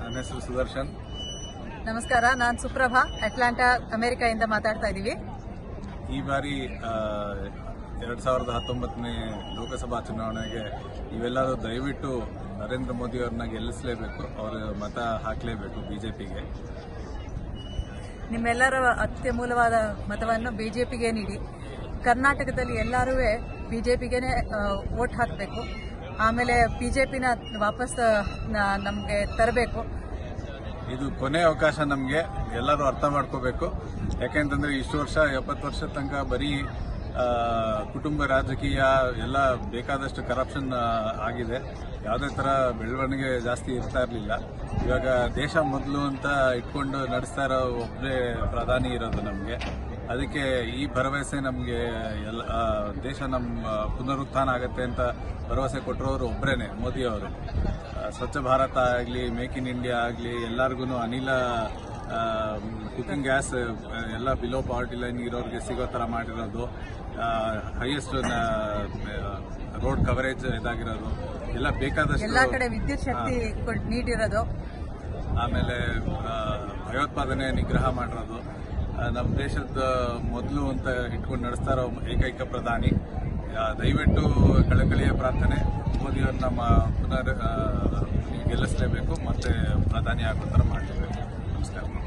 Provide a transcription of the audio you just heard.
ನನ್ನ ಹೆಸರು ಸುದರ್ಶನ್ ನಮಸ್ಕಾರ ನಾನು ಸುಪ್ರಭಾ ಅಟ್ಲಾಂಟಾ ಅಮೆರಿಕಾಯಿಂದ ಮಾತಾಡ್ತಾ ಇದ್ದೀವಿ ಈ ಬಾರಿ ಎರಡ್ ಸಾವಿರದ ಹತ್ತೊಂಬತ್ತನೇ ಲೋಕಸಭಾ ಚುನಾವಣೆಗೆ ಇವೆಲ್ಲರೂ ದಯವಿಟ್ಟು ನರೇಂದ್ರ ಮೋದಿ ಅವ್ರನ್ನ ಗೆಲ್ಲಿಸಲೇಬೇಕು ಅವ್ರ ಮತ ಹಾಕಲೇಬೇಕು ಬಿಜೆಪಿಗೆ ನಿಮ್ಮೆಲ್ಲರ ಅತ್ಯಮೂಲವಾದ ಮತವನ್ನು ಬಿಜೆಪಿಗೆ ನೀಡಿ ಕರ್ನಾಟಕದಲ್ಲಿ ಎಲ್ಲರೂ ಬಿಜೆಪಿಗೆ ವೋಟ್ ಹಾಕಬೇಕು ಆಮೇಲೆ ಬಿಜೆಪಿನ ವಾಪಸ್ ನಮಗೆ ತರಬೇಕು ಇದು ಕೊನೆ ಅವಕಾಶ ನಮಗೆ ಎಲ್ಲರೂ ಅರ್ಥ ಮಾಡ್ಕೋಬೇಕು ಯಾಕೆಂತಂದ್ರೆ ಇಷ್ಟು ವರ್ಷ ಎಪ್ಪತ್ತು ವರ್ಷ ತನಕ ಬರೀ ಆ, ಕುಟುಂಬ ರಾಜಕೀಯ ಎಲ್ಲ ಬೇಕಾದಷ್ಟು ಕರಪ್ಷನ್ ಆಗಿದೆ ಯಾವುದೇ ತರ ಬೆಳವಣಿಗೆ ಜಾಸ್ತಿ ಇರ್ತಾ ಇರಲಿಲ್ಲ ಇವಾಗ ದೇಶ ಮೊದಲು ಅಂತ ಇಟ್ಕೊಂಡು ನಡೆಸ್ತಾ ಇರೋ ಒಬ್ಬರೇ ಪ್ರಧಾನಿ ಇರೋದು ನಮಗೆ ಅದಕ್ಕೆ ಈ ಭರವಸೆ ನಮಗೆ ಎಲ್ಲ ಆ, ದೇಶ ನಮ್ಮ ಪುನರುತ್ಥಾನ ಆಗತ್ತೆ ಅಂತ ಭರವಸೆ ಕೊಟ್ಟಿರೋರು ಒಬ್ಬರೇನೆ ಮೋದಿ ಅವರು ಆ, ಸ್ವಚ್ಛ ಭಾರತ ಆಗಲಿ ಮೇಕ್ ಇನ್ ಇಂಡಿಯಾ ಆಗಲಿ ಎಲ್ಲರಿಗೂ ಅನಿಲ ಕುಕಿಂಗ್ ಗ್ಯಾಸ್ ಎಲ್ಲ ಬಿಲೋ ಪಾವರ್ಟಿ ಲೈನ್ ಇರೋರಿಗೆ ಸಿಗೋ ಥರ ಮಾಡಿರೋದು ಹೈಯೆಸ್ಟ್ ರೋಡ್ ಕವರೇಜ್ ಇದಾಗಿರೋದು ಎಲ್ಲ ಬೇಕಾದಷ್ಟು ಎಲ್ಲಾ ಕಡೆ ವಿದ್ಯುತ್ ಶಕ್ತಿ ಕೊಡ್- ನೀಡಿರೋದು ಆಮೇಲೆ ಆ, ಭಯೋತ್ಪಾದನೆ ನಿಗ್ರಹ ಮಾಡಿರೋದು ಆ, ನಮ್ಮ ದೇಶದ ಮೊದಲು ಅಂತ ಇಟ್ಕೊಂಡು ನಡೆಸ್ತಾ ಇರೋ ಏಕೈಕ ಪ್ರಧಾನಿ ಆ, ದಯವಿಟ್ಟು ಕಳಕಳಿಯ ಪ್ರಾರ್ಥನೆ ಮೋದಿಯವ್ರನ್ನ ನಮ್ಮ ಪುನರ್ ಆ, ಗೆಲ್ಲಿಸಲೇಬೇಕು ಮತ್ತೆ ಪ್ರಧಾನಿ ಆಗೋ ಥರ ಮಾಡಲೇಬೇಕು ನಮಸ್ಕಾರ